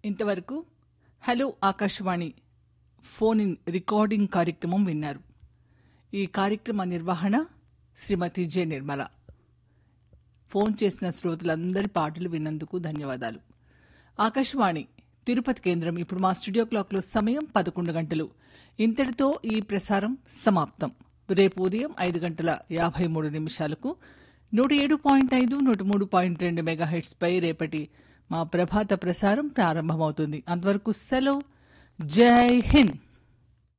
ఇంతవరకు hello Akashvani phone in recording కార్యక్రమం విన్నారు ఈ కార్యక్రమ నిర్వహణ శ్రీమతి జె నిర్మల ఫోన్ చేసిన శ్రోతలందరి పాటలు విన్నందుకు ధన్యవాదాలు ఆకాశవాణి తిరుపతి కేంద్రం ఇప్పుడు మా స్టూడియో క్లాక్లో సమయం పదకొండు గంటలు ఇంతటితో ఈ ప్రసారం సమాప్తం రేపు ఉదయం ఐదు గంటల యాభై మూడు నిమిషాలకు నూట ఏడు పాయింట్ ఐదు నూట మూడు పాయింట్ రెండు మెగాహెట్స్పై రేపటి మా ప్రభాత ప్రసారం ప్రారంభమవుతుంది అంతవరకు సెలవు జై హింద్